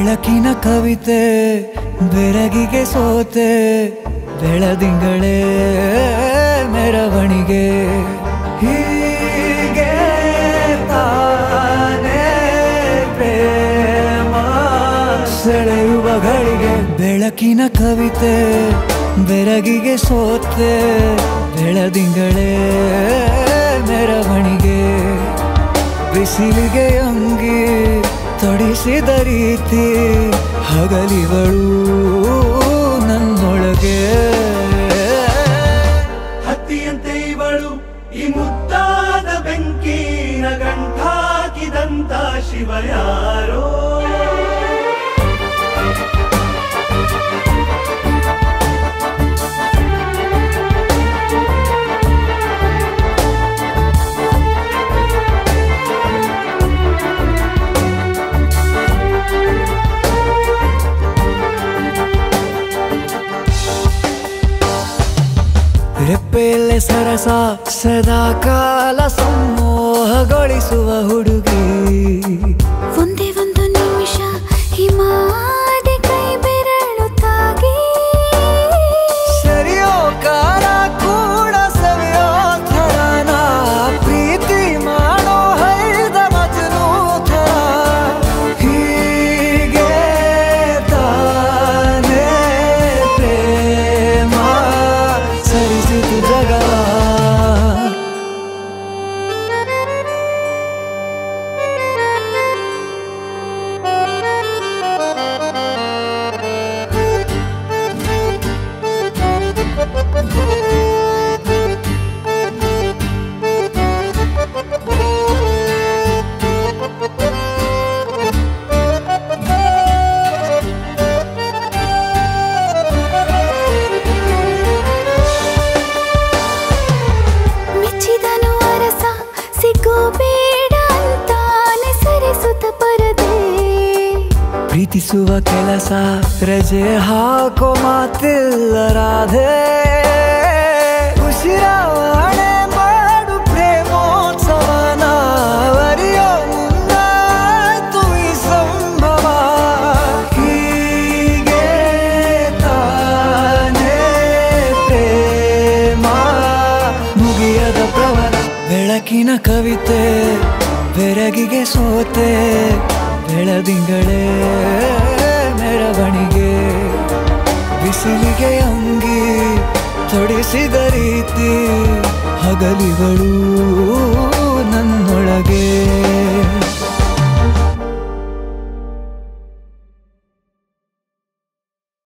ಬೆಳಕಿನ ಕವಿತೆ ಬೆರಗಿಗೆ ಸೋತೆ ಬೆಳದಿಂಗಳೇ ಮೆರವಣಿಗೆ ಹೀಗೆ ತಾನೇ ಪ್ರೇಮ ಸೆಳೆಯುವ ಗಳಿಗೆ ಬೆಳಕಿನ ಕವಿತೆ ಬೆರಗಿಗೆ ಸೋತೆ ಬೆಳದಿಂಗಳೇ ಮೆರವಣಿಗೆ ಬಿಸಿಲಿಗೆ ಅಂಗಿ ತೊಡಿಸಿದ ರೀತಿ ಹಗಲಿಗಳು ನನ್ನೊಳಗೆ ಹತ್ತಿಯಂತೆ ಇವಳು ಈ ಮುದ್ದಾದ ಬೆಂಕಿನ ಗಂಟಾಕಿದಂತ ಶಿವ ಯಾರೋ ರೆಪ್ಪೆಯಲ್ಲೇ ಸರಸ ಸದಾ ಕಾಲ ಸಂಮೋಹಗೊಳಿಸುವ ಹುಡುಗಿ ಒಂದೇ ಒಂದು ನಿಮಿಷ ಹಿಮಾದಿ ಕೈ ಬೆರಳು ತಾಗಿ ಸರಿಯೋ ಕಾರ ಕೂಡ ಸವಿಯೋ ಥರನ ಪ್ರೀತಿ ಮಾಡೋ ಹೈದ ಮಜನು ಥರ ಹೀಗೆ ತಾನೇ ಪ್ರೇಮ ಸರಿಸಿತು ಜಗವ ಮೆಚ್ಚಿದನು ಅರಸ ಸಿಗೋ ಬೇಡ ಅಂತಾನೆ ಸರಿಸುತ್ತ ಪರದೆ ಪ್ರೀತಿಸುವ ಕೆಲಸ ರಜೆ ಹಾಕೋ ಮಾತಿಲ್ಲ ರಾಧೆ ಉಸಿರಾವಣೆ ಮಾಡು ಪ್ರೇಮೋತ್ಸವನ ಅರಿಯೋ ಮುಂದಾಯ್ತು ಈ ಸಂಭವ ಹೀಗೆ ತಾನೇ ಪ್ರೇಮ ಮುಗಿಯದ ಪ್ರವರ ಬೆಳಕಿನ ಕವಿತೆ ಬೆರಗಿಗೆ ಸೋತೆ ಬೆಳದಿಂಗಳೇ ಮೆರವಣಿಗೆ ಬಿಸಿಲಿಗೆ ಅಂಗಿ ತೊಡಿಸಿದ ರೀತಿ ಹಗಲಿಗಳು